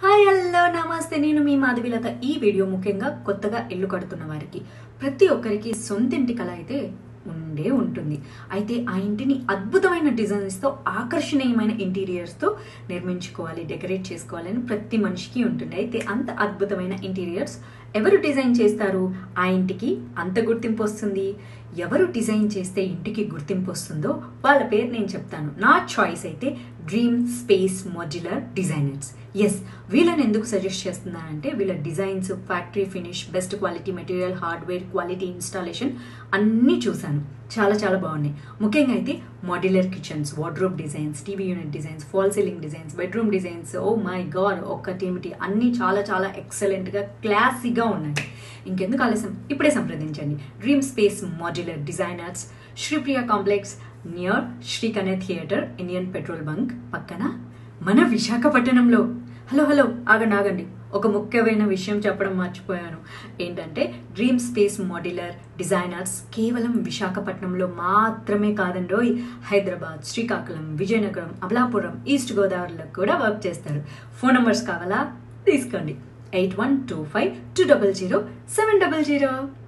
hi hello నమస్తే నేను మీ మాధవిలత ఈ వీడియో ముఖ్యంగా కొత్తగా ఇల్లు కడుతున్న వారికి ప్రతి ఒక్కరికి సొంతింటి కళ అయితే ఉండే ఉంటుంది అయితే ఆ ఇంటిని అద్భుతమైన డిజైన్స్తో ఆకర్షణీయమైన ఇంటీరియర్స్తో నిర్మించుకోవాలి డెకరేట్ చేసుకోవాలని ప్రతి మనిషికి ఉంటుంది అయితే అంత అద్భుతమైన ఇంటీరియర్స్ ఎవరు డిజైన్ చేస్తారు ఆ ఇంటికి అంత గుర్తింపు వస్తుంది ఎవరు డిజైన్ చేస్తే ఇంటికి గుర్తింపు వస్తుందో వాళ్ళ పేరు నేను చెప్తాను నా చాయిస్ అయితే డ్రీమ్ స్పేస్ మాడ్యులర్ డిజైనర్స్ ఎస్ వీళ్ళని ఎందుకు సజెస్ట్ చేస్తున్నానంటే వీళ్ళ designs factory finish best quality material hardware quality installation అన్నీ చూశాను చాలా చాలా బాగున్నాయి ముఖ్యంగా అయితే modular kitchens wardrobe designs TV unit designs false ceiling designs bedroom designs oh my god ఒక్కటేమిటి అన్నీ చాలా చాలా ఎక్సలెంట్గా క్లాసీగా ఉన్నాయి ఇంకెందుకు ఆలస్యం ఇప్పుడే సంప్రదించండి dream space modular designers Sripriya complex near Srikanya theatre Indian petrol bunk పక్కన మన విశాఖపట్నంలో హలో హలో ఆగండి ఆగండి ఒక ముఖ్యమైన విషయం చెప్పడం మర్చిపోయాను ఏంటంటే డ్రీమ్ స్పేస్ మాడ్యులర్ డిజైనర్స్ కేవలం విశాఖపట్నంలో మాత్రమే కాదండోయ్ హైదరాబాద్ శ్రీకాకుళం విజయనగరం అమలాపురం ఈస్ట్ గోదావరిలో కూడా వర్క్ చేస్తారు ఫోన్ నంబర్స్ కావాలా తీసుకోండి eight one two five two double zero seven double zero